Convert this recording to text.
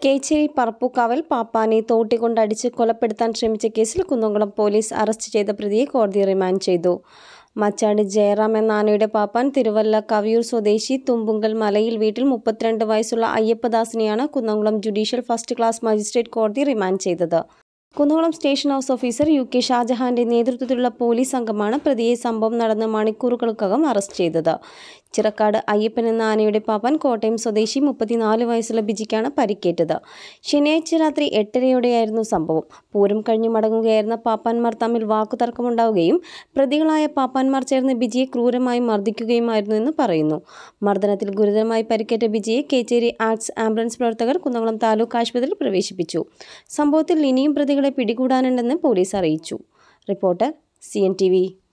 കേച്ചേരി പറപ്പൂക്കാവൽ പാപ്പാനെ തോട്ടിക്കൊണ്ടടിച്ച് കൊലപ്പെടുത്താൻ ശ്രമിച്ച കേസിൽ കുന്നംകുളം പോലീസ് അറസ്റ്റ് ചെയ്ത പ്രതിയെ കോടതി റിമാൻഡ് ചെയ്തു മച്ചാട് ജയറാം എന്ന ആനയുടെ പാപ്പാൻ തിരുവല്ല കവിയൂർ സ്വദേശി തുമ്പുങ്കൽ മലയിൽ വീട്ടിൽ മുപ്പത്തിരണ്ട് വയസ്സുള്ള അയ്യപ്പദാസിനെയാണ് Kunnamkulam judicial first class magistrate കോടതി റിമാൻഡ് ചെയ്തത് Kunnamkulam station house officer U K ഷാജഹാന്റെ നേതൃത്വത്തിലുള്ള പോലീസ് സംഘമാണ് പ്രതിയെ സംഭവം നടന്ന് മണിക്കൂറുകൾക്കകം അറസ്റ്റ് ചെയ്തത് ചിറക്കാട് അയ്യപ്പൻ എന്ന ആനയുടെ പാപ്പാൻ കോട്ടയം സ്വദേശി മുപ്പത്തിനാല് വയസ്സുള്ള ബിജിക്കാണ് പരിക്കേറ്റത് ശനിയാഴ്ച രാത്രി എട്ടരയോടെയായിരുന്നു സംഭവം പൂരം കഴിഞ്ഞു മടങ്ങുകയായിരുന്ന പാപ്പാന്മാർ തമ്മിൽ വാക്കുതർക്കമുണ്ടാവുകയും പ്രതികളായ പാപ്പാന്മാർ ചേർന്ന് ബിജിയെ ക്രൂരമായി മർദ്ദിക്കുകയുമായിരുന്നു എന്ന് പറയുന്നു മർദ്ദനത്തിൽ ഗുരുതരമായി പരിക്കേറ്റ ബിജിയെ കേച്ചേരി ആർട്സ് ആംബുലൻസ് പ്രവർത്തകർ കുന്നംകുളം താലൂക്ക് ആശുപത്രിയിൽ പ്രവേശിപ്പിച്ചു സംഭവത്തിൽ ഇനിയും പ്രതികളെ പിടികൂടാനുണ്ടെന്ന് പോലീസ് അറിയിച്ചു reporter C N T V